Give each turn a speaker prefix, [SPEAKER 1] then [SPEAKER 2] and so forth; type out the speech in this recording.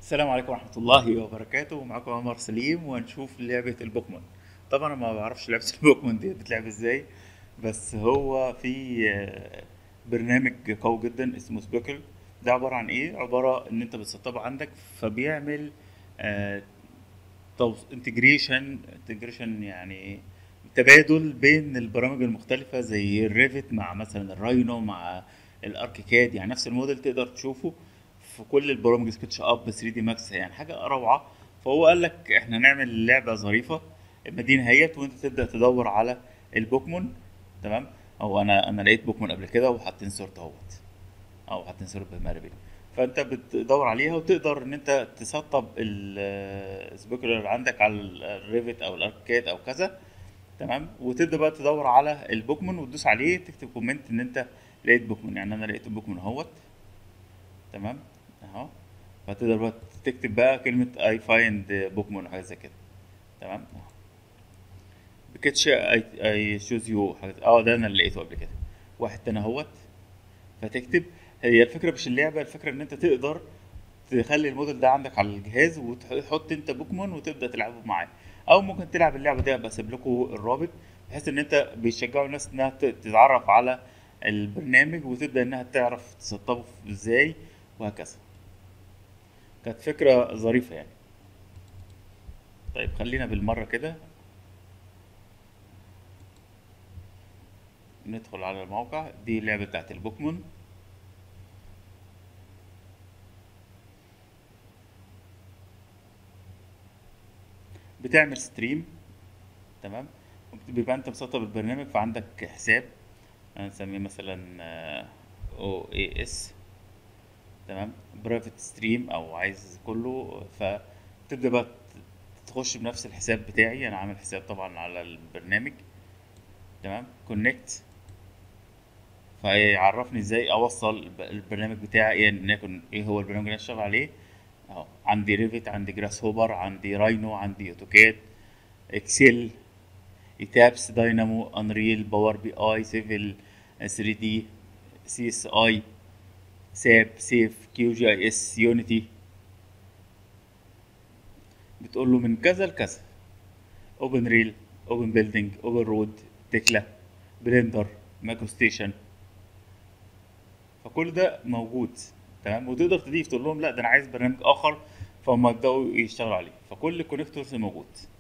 [SPEAKER 1] السلام عليكم ورحمة الله وبركاته معاكم عمر سليم وهنشوف لعبة البوكمون طبعا انا ما بعرفش لعبة البوكمون دي بتلعب ازاي بس هو في آه، برنامج قوي جدا اسمه سبيكل ده عبارة عن ايه عبارة ان انت بتسطبه عندك فبيعمل انتجريشن انتجريشن يعني تبادل بين البرامج المختلفة زي الريفت مع مثلا الراينو مع الاركيكاد يعني نفس الموديل تقدر تشوفه في كل البرامج سكتش اب 3 دي ماكس يعني حاجة روعة فهو قال لك احنا نعمل لعبة ظريفة المدينة هيت وانت تبدأ تدور على البوكمون تمام او انا انا لقيت بوكمون قبل كده وحاطين صورته اهوت او حاطين صورة بماربل فانت بتدور عليها وتقدر ان انت تسطب السبيكولر عندك على الريفت او الاركاد او كذا تمام وتبدا بقى تدور على البوكمون وتدوس عليه تكتب كومنت ان انت لقيت بوكمون يعني انا لقيت البوكمون اهوت تمام اهو فتقدر بقى تكتب بقى كلمة اي فايند بوكمون او حاجة زي كده تمام بكتش اي شوز يو اه ده انا اللي لقيته قبل كده واحد تاني اهوت فتكتب هي الفكرة مش اللعبة الفكرة ان انت تقدر تخلي الموديل ده عندك على الجهاز وتحط انت بوكمون وتبدا تلعبه معاه او ممكن تلعب اللعبه دي بسيب لكم الرابط بحيث ان انت بيشجعوا الناس انها ت- تتعرف على البرنامج وتبدا انها تعرف تسطبه ازاي وهكذا كانت فكره ظريفه يعني طيب خلينا بالمره كده ندخل على الموقع دي اللعبه بتاعت البوكمون بتعمل ستريم تمام بيبقى انت مسطب البرنامج فعندك حساب هنسميه مثلا او اي اس تمام برايفت ستريم او عايز كله فتبدا بقى تخش بنفس الحساب بتاعي انا عامل حساب طبعا على البرنامج تمام كونكت فيعرفني ازاي اوصل الب- البرنامج بتاعي يعني يكن ايه هو البرنامج اللي انا شغال عليه اهو عندي ريفت عندي جراس هوبر عندي راينو عندي اوتوكاد اكسل ايتابس داينامو انريل باور بي اي سيفل 3 دي سي اس اي ساب سيف كيو جي اي اس يونيتي بتقول له من كذا لكذا اوبن ريل اوبن بيلدينج اوبن رود تكلا بلندر ماكو ستيشن فكل ده موجود تمام وتقدر تضيف تقول لهم لا ده انا عايز برنامج اخر فهم يبداوا يشتغلوا عليه فكل الكونكتورز موجود